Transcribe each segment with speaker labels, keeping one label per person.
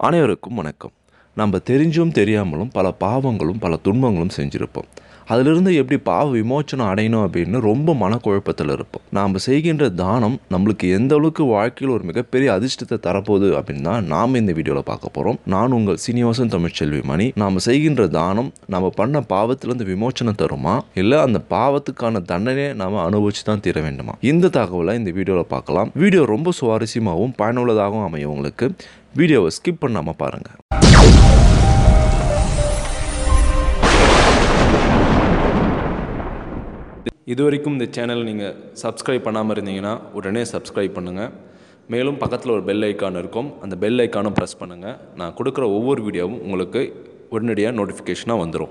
Speaker 1: அனைவருக்கும் வணக்கம் நம்ம தெரிஞ்சும் தெரியாமலும் பல பாவங்களும் பல துன்பங்களும் செஞ்சுருப்போம் அதிலிருந்து எப்படி பாவ விமோச்சனம் அடையணும் அப்படின்னு ரொம்ப மனக்குழப்பத்தில் இருப்போம் நாம் செய்கின்ற தானம் நம்மளுக்கு எந்த அளவுக்கு வாழ்க்கையில் ஒரு மிகப்பெரிய அதிர்ஷ்டத்தை தரப்போகுது அப்படின்னு தான் நாம் இந்த வீடியோவில் பார்க்க போகிறோம் நான் உங்கள் சீனிவாசன் தமிழ்ச்செல்வி மணி நாம் செய்கின்ற தானம் நம்ம பண்ண பாவத்திலிருந்து விமோச்சனம் தருமா இல்லை அந்த பாவத்துக்கான தண்டனையை நாம் அனுபவிச்சு தான் தீர வேண்டுமா இந்த தகவலை இந்த வீடியோவில் பார்க்கலாம் வீடியோ ரொம்ப சுவாரஸ்யமாகவும் பயனுள்ளதாகவும் அமையும் உங்களுக்கு வீடியோவை ஸ்கிப் பண்ணாமல் பாருங்கள்
Speaker 2: இது வரைக்கும் இந்த சேனல் நீங்கள் சப்ஸ்கிரைப் பண்ணாமல் இருந்தீங்கன்னா உடனே சப்ஸ்கிரைப் பண்ணுங்கள் மேலும் பக்கத்தில் ஒரு பெல் ஐக்கான் இருக்கும் அந்த பெல் ஐக்கானும் ப்ரெஸ் பண்ணுங்கள் நான் கொடுக்குற ஒவ்வொரு வீடியோவும் உங்களுக்கு உடனடியாக நோட்டிஃபிகேஷனாக வந்துடும்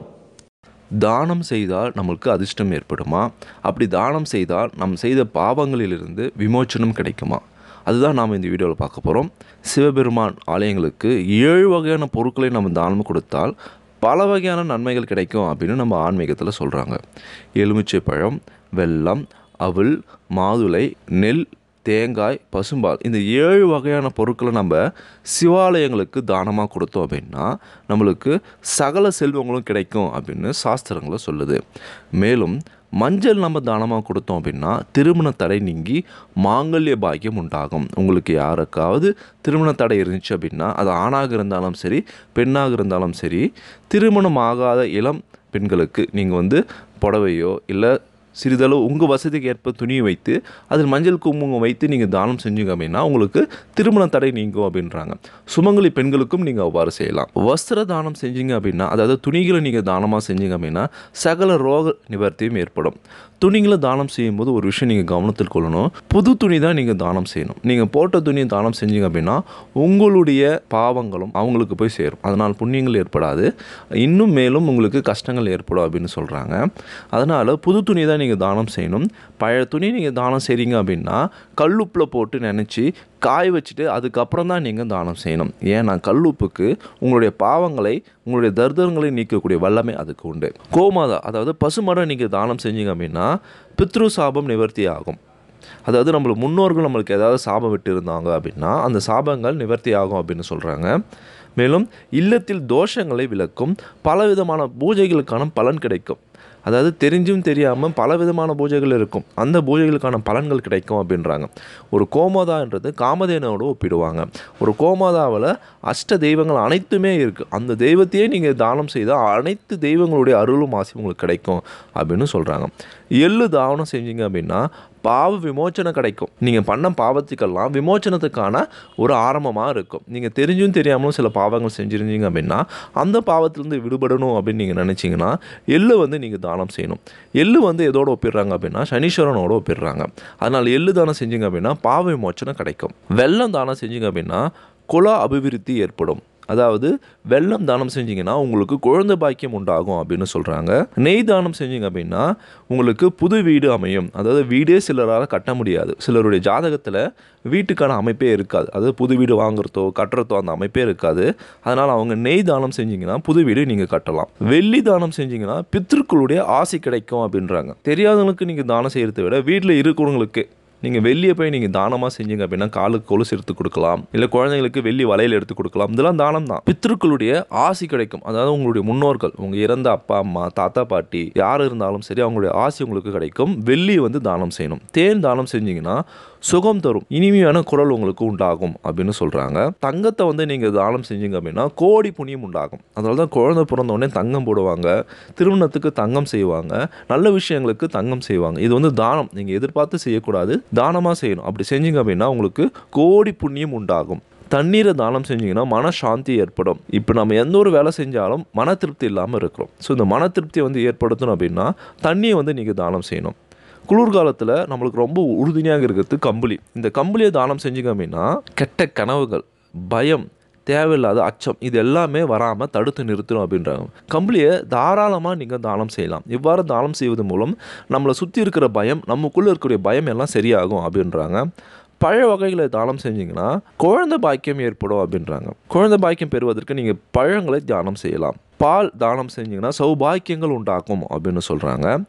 Speaker 1: தானம் செய்தால் நம்மளுக்கு அதிர்ஷ்டம் ஏற்படுமா அப்படி தானம் செய்தால் நாம் செய்த பாவங்களிலிருந்து விமோச்சனம் கிடைக்குமா அதுதான் நாம் இந்த வீடியோவில் பார்க்க போகிறோம் சிவபெருமான் ஆலயங்களுக்கு ஏழு வகையான பொருட்களை நம்ம தானம் கொடுத்தால் பல வகையான நன்மைகள் கிடைக்கும் அப்படின்னு நம்ம ஆன்மீகத்தில் சொல்கிறாங்க எலுமிச்சை பழம் வெல்லம் அவல் மாதுளை நெல் தேங்காய் பசும்பால் இந்த ஏழு வகையான பொருட்களை நம்ம சிவாலயங்களுக்கு தானமாக கொடுத்தோம் அப்படின்னா நம்மளுக்கு சகல செல்வங்களும் கிடைக்கும் அப்படின்னு சாஸ்திரங்களை சொல்லுது மேலும் மஞ்சள் நம்ம தானமாக கொடுத்தோம் அப்படின்னா திருமண தடை நீங்கி மாங்கல்ய பாக்கியம் உண்டாகும் உங்களுக்கு யாருக்காவது திருமண தடை இருந்துச்சு அப்படின்னா அது ஆணாக இருந்தாலும் சரி பெண்ணாக இருந்தாலும் சரி திருமணம் ஆகாத இளம் பெண்களுக்கு நீங்கள் வந்து புடவையோ இல்லை சிறிதளவு உங்கள் வசதிக்கு ஏற்ப துணியை வைத்து அதில் மஞ்சள் குங்குமம் வைத்து நீங்கள் தானம் செஞ்சீங்க அப்படின்னா உங்களுக்கு திருமண தடை நீங்கும் அப்படின்றாங்க சுமங்கலி பெண்களுக்கும் நீங்கள் அவ்வாறு செய்யலாம் வஸ்திர தானம் செஞ்சீங்க அப்படின்னா அதாவது துணிகளை நீங்கள் தானமாக செஞ்சீங்க அப்படின்னா சகல ரோக நிவர்த்தியும் ஏற்படும் துணிகளை தானம் செய்யும்போது ஒரு விஷயம் நீங்கள் கவனத்தில் கொள்ளணும் புது துணி தான் நீங்கள் தானம் செய்யணும் நீங்கள் போட்ட துணியை தானம் செஞ்சீங்க அப்படின்னா உங்களுடைய பாவங்களும் அவங்களுக்கு போய் சேரும் அதனால் புண்ணியங்கள் ஏற்படாது இன்னும் மேலும் உங்களுக்கு கஷ்டங்கள் ஏற்படும் அப்படின்னு சொல்கிறாங்க அதனால் புது துணி தான் நீங்கள் தானம் செய்யணும் பழைய துணி நீங்கள் தானம் செய்கிறீங்க அப்படின்னா கல்லுப்பில் போட்டு நினச்சி காய வச்சுட்டு அதுக்கப்புறம் தான் நீங்கள் தானம் செய்யணும் ஏன்னா கல்லுப்புக்கு உங்களுடைய பாவங்களை உங்களுடைய தர்தரங்களை நீக்கக்கூடிய வல்லமை அதுக்கு உண்டு கோமாதா அதாவது பசுமரம் நீங்கள் தானம் செஞ்சீங்க அப்படின்னா பித்ரு சாபம் நிவர்த்தி ஆகும் அதாவது நம்மளுக்கு முன்னோர்கள் நம்மளுக்கு ஏதாவது சாபம் விட்டு இருந்தாங்க அப்படின்னா அந்த சாபங்கள் நிவர்த்தி ஆகும் அப்படின்னு சொல்கிறாங்க மேலும் இல்லத்தில் தோஷங்களை விளக்கும் பலவிதமான பூஜைகளுக்கான பலன் கிடைக்கும் அதாவது தெரிஞ்சும் தெரியாமல் பல விதமான பூஜைகள் இருக்கும் அந்த பூஜைகளுக்கான பலன்கள் கிடைக்கும் அப்படின்றாங்க ஒரு கோமாதான்றது காமதேனோடு ஒப்பிடுவாங்க ஒரு கோமாதாவில் அஷ்ட தெய்வங்கள் அனைத்துமே இருக்குது அந்த தெய்வத்தையே நீங்கள் தானம் செய்தால் அனைத்து தெய்வங்களுடைய அருளும் ஆசையும் உங்களுக்கு கிடைக்கும் அப்படின்னு சொல்கிறாங்க எள்ளு தானம் செஞ்சீங்க அப்படின்னா பாவ விமோச்சனம் கிடைக்கும் நீங்கள் பண்ண பாவத்துக்கெல்லாம் விமோச்சனத்துக்கான ஒரு ஆரம்பமாக இருக்கும் நீங்கள் தெரிஞ்சும் தெரியாமலும் சில பாவங்கள் செஞ்சுருந்தீங்க அப்படின்னா அந்த பாவத்திலேருந்து விடுபடணும் அப்படின்னு நீங்கள் நினச்சிங்கன்னா எள்ளு வந்து நீங்கள் தானம் செய்யணும் எள்ளு வந்து எதோட ஒப்பிடுறாங்க அப்படின்னா சனீஸ்வரனோட ஒப்பிடுறாங்க அதனால் எள்ளு தானம் செஞ்சீங்க அப்படின்னா பாவ விமோச்சனம் கிடைக்கும் வெள்ளம் தானம் செஞ்சீங்க அப்படின்னா குல அபிவிருத்தி ஏற்படும் அதாவது வெள்ளம் தானம் செஞ்சீங்கன்னா உங்களுக்கு குழந்தை பாக்கியம் உண்டாகும் அப்படின்னு சொல்கிறாங்க நெய் தானம் செஞ்சீங்க அப்படின்னா உங்களுக்கு புது வீடு அமையும் அதாவது வீடே சிலரால் கட்ட முடியாது சிலருடைய ஜாதகத்தில் வீட்டுக்கான அமைப்பே இருக்காது அதாவது புது வீடு வாங்குறதோ கட்டுறதோ அந்த அமைப்பே இருக்காது அதனால் அவங்க நெய் தானம் செஞ்சீங்கன்னா புது வீடு நீங்கள் கட்டலாம் வெள்ளி தானம் செஞ்சீங்கன்னா பித்திருக்களுடைய ஆசை கிடைக்கும் அப்படின்றாங்க தெரியாதவங்களுக்கு நீங்கள் தானம் செய்கிறத விட வீட்டில் இருக்கிறவங்களுக்கு நீங்கள் வெள்ளியை போய் நீங்கள் தானமாக செஞ்சீங்க அப்படின்னா காலுக்கு கொலுசு எடுத்து கொடுக்கலாம் இல்லை குழந்தைங்களுக்கு வெள்ளி வளையல் எடுத்து கொடுக்கலாம் இதெல்லாம் தானம் தான் பித்ருக்களுடைய ஆசி கிடைக்கும் அதாவது உங்களுடைய முன்னோர்கள் உங்கள் இறந்த அப்பா அம்மா தாத்தா பாட்டி யார் இருந்தாலும் சரி அவங்களுடைய ஆசி உங்களுக்கு கிடைக்கும் வெள்ளி வந்து தானம் செய்யணும் தேன் தானம் செஞ்சீங்கன்னா சுகம் தரும் இனிமையான குரல் உங்களுக்கு உண்டாகும் அப்படின்னு சொல்கிறாங்க தங்கத்தை வந்து நீங்கள் தானம் செஞ்சீங்க அப்படின்னா கோடி புண்ணியம் உண்டாகும் அதனால தான் குழந்தை பிறந்த உடனே தங்கம் போடுவாங்க திருமணத்துக்கு தங்கம் செய்வாங்க நல்ல விஷயங்களுக்கு தங்கம் செய்வாங்க இது வந்து தானம் நீங்கள் எதிர்பார்த்து செய்யக்கூடாது தானமாக செய்யணும் அப்படி செஞ்சீங்க அப்படின்னா உங்களுக்கு கோடி புண்ணியம் உண்டாகும் தண்ணீரை தானம் செஞ்சீங்கன்னா மன சாந்தி ஏற்படும் இப்போ நம்ம எந்த ஒரு வேலை செஞ்சாலும் மன திருப்தி இல்லாமல் இருக்கிறோம் ஸோ இந்த மன திருப்தியை வந்து ஏற்படுத்தணும் அப்படின்னா தண்ணியை வந்து நீங்கள் தானம் செய்யணும் குளிர்காலத்தில் நம்மளுக்கு ரொம்ப உறுதுணையாக இருக்கிறது கம்பளி இந்த கம்பளியை தானம் செஞ்சீங்க அப்படின்னா கெட்ட கனவுகள் பயம் தேவையில்லாத அச்சம் இது எல்லாமே வராமல் தடுத்து நிறுத்தணும் அப்படின்றாங்க கம்பளியை தாராளமாக நீங்கள் தானம் செய்யலாம் இவ்வாறு தானம் செய்வது மூலம் நம்மளை சுற்றி இருக்கிற பயம் நமக்குள்ளே இருக்கக்கூடிய பயம் எல்லாம் சரியாகும் அப்படின்றாங்க பழ வகைகளை தானம் செஞ்சீங்கன்னா குழந்தை பாக்கியம் ஏற்படும் அப்படின்றாங்க குழந்தை பாக்கியம் பெறுவதற்கு நீங்கள் பழங்களை தானம் செய்யலாம் பால் தானம் செஞ்சீங்கன்னா சௌபாக்கியங்கள் உண்டாக்கும் அப்படின்னு சொல்கிறாங்க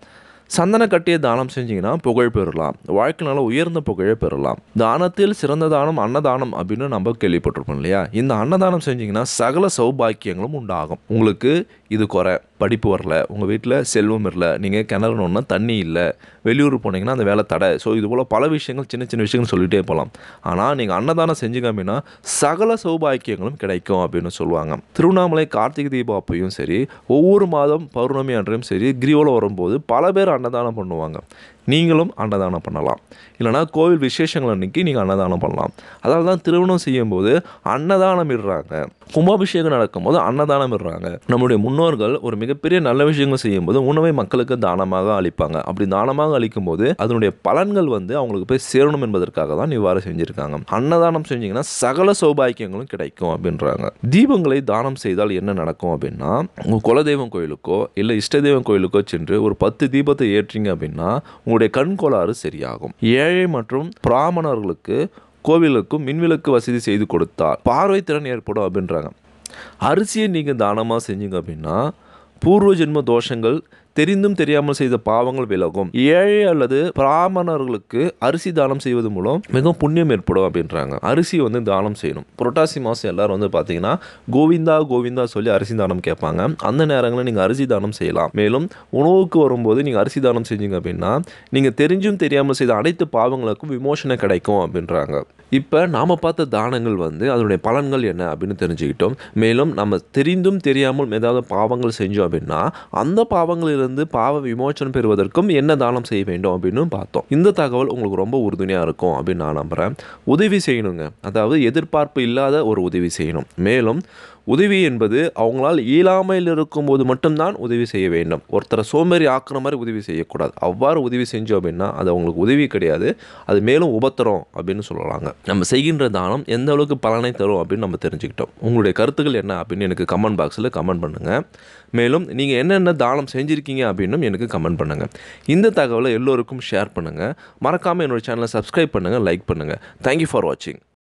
Speaker 1: சந்தன கட்டியை தானம் செஞ்சீங்கன்னா புகழ் பெறலாம் வாழ்க்கையினால உயர்ந்த புகழை பெறலாம் தானத்தில் சிறந்த தானம் அன்னதானம் அப்படின்னு நம்ம கேள்விப்பட்டிருப்போம் இல்லையா இந்த அன்னதானம் செஞ்சீங்கன்னா சகல சௌபாக்கியங்களும் உண்டாகும் உங்களுக்கு இது குறை படிப்பு வரல உங்கள் வீட்டில் செல்வம் இல்லை நீங்கள் கிணறுனோன்னா தண்ணி இல்லை வெளியூர் போனீங்கன்னா அந்த வேலை தடை ஸோ இது போல் பல விஷயங்கள் சின்ன சின்ன விஷயங்கள் சொல்லிகிட்டே போகலாம் ஆனால் நீங்கள் அன்னதானம் செஞ்சீங்க அப்படின்னா சகல சௌபாக்கியங்களும் கிடைக்கும் அப்படின்னு சொல்லுவாங்க திருவண்ணாமலை கார்த்திகை தீபம் அப்பையும் சரி ஒவ்வொரு மாதம் பௌர்ணமி அன்றையும் சரி கிரிவலம் வரும்போது பல பேர் அன்னதானம் பண்ணுவாங்க நீங்களும் அன்னதானம் பண்ணலாம் இல்லைனா கோவில் விசேஷங்கள் அன்னைக்கு நீங்கள் அன்னதானம் பண்ணலாம் அதனால தான் திருமணம் செய்யும்போது அன்னதானம் இடுறாங்க கும்பாபிஷேகம் நடக்கும்போது அன்னதானம் இடுறாங்க நம்முடைய முன்னோர்கள் ஒரு மிகப்பெரிய நல்ல விஷயங்கள் செய்யும்போது உணவை மக்களுக்கு தானமாக அளிப்பாங்க அப்படி தானமாக அளிக்கும்போது அதனுடைய பலன்கள் வந்து அவங்களுக்கு போய் சேரணும் என்பதற்காக தான் இவ்வாறு செஞ்சுருக்காங்க அன்னதானம் செஞ்சீங்கன்னா சகல சௌபாக்கியங்களும் கிடைக்கும் அப்படின்றாங்க தீபங்களை தானம் செய்தால் என்ன நடக்கும் அப்படின்னா உங்கள் குலதெய்வம் கோயிலுக்கோ இல்லை இஷ்ட தெய்வம் கோயிலுக்கோ சென்று ஒரு பத்து தீபத்தை ஏற்றீங்க அப்படின்னா உங்களுடைய கண் கோளாறு சரியாகும் ஏழை மற்றும் பிராமணர்களுக்கு கோவிலுக்கும் மின்விளக்கு வசதி செய்து கொடுத்தால் பார்வை திறன் ஏற்படும் அப்படின்றாங்க அரிசியை நீங்கள் தானமாக செஞ்சீங்க அப்படின்னா பூர்வ ஜென்ம தோஷங்கள் தெரிந்தும் தெரியாமல் செய்த பாவங்கள் விலகும் ஏழை அல்லது பிராமணர்களுக்கு அரிசி தானம் செய்வது மூலம் மிகவும் புண்ணியம் ஏற்படும் அப்படின்றாங்க அரிசி வந்து தானம் செய்யணும் புரட்டாசி மாதம் எல்லாரும் வந்து பார்த்தீங்கன்னா கோவிந்தா கோவிந்தா சொல்லி அரிசி தானம் கேட்பாங்க அந்த நேரங்களில் நீங்கள் அரிசி தானம் செய்யலாம் மேலும் உணவுக்கு வரும்போது நீங்கள் அரிசி தானம் செஞ்சீங்க அப்படின்னா நீங்கள் தெரிஞ்சும் தெரியாமல் செய்த அனைத்து பாவங்களுக்கும் விமோசனம் கிடைக்கும் அப்படின்றாங்க இப்போ நாம் பார்த்த தானங்கள் வந்து அதனுடைய பலன்கள் என்ன அப்படின்னு தெரிஞ்சுக்கிட்டோம் மேலும் நம்ம தெரிந்தும் தெரியாமல் ஏதாவது பாவங்கள் செஞ்சோம் அப்படின்னா அந்த பாவங்களிலிருந்து பாவ விமோசனம் பெறுவதற்கும் என்ன தானம் செய்ய வேண்டும் அப்படின்னு பார்த்தோம் இந்த தகவல் உங்களுக்கு ரொம்ப உறுதுணையாக இருக்கும் அப்படின்னு நான் நம்புகிறேன் உதவி செய்யணுங்க அதாவது எதிர்பார்ப்பு இல்லாத ஒரு உதவி செய்யணும் மேலும் உதவி என்பது அவங்களால் இயலாமையில் இருக்கும்போது மட்டும்தான் உதவி செய்ய வேண்டும் ஒருத்தரை சோம்பேறி ஆக்குற மாதிரி உதவி செய்யக்கூடாது அவ்வாறு உதவி செஞ்சோம் அப்படின்னா அது அவங்களுக்கு உதவி கிடையாது அது மேலும் உபத்திரம் அப்படின்னு சொல்லலாங்க நம்ம செய்கின்ற தானம் எந்த அளவுக்கு பலனை தரும் அப்படின்னு நம்ம தெரிஞ்சுக்கிட்டோம் உங்களுடைய கருத்துக்கள் என்ன அப்படின்னு எனக்கு கமெண்ட் பாக்ஸில் கமெண்ட் பண்ணுங்கள் மேலும் நீங்கள் என்னென்ன தானம் செஞ்சுருக்கீங்க அப்படின்னும் எனக்கு கமெண்ட் பண்ணுங்கள் இந்த தகவலை எல்லோருக்கும் ஷேர் பண்ணுங்கள் மறக்காமல் என்னோட சேனலை சப்ஸ்கிரைப் பண்ணுங்கள் லைக் பண்ணுங்கள் தேங்க்யூ ஃபார் வாட்சிங்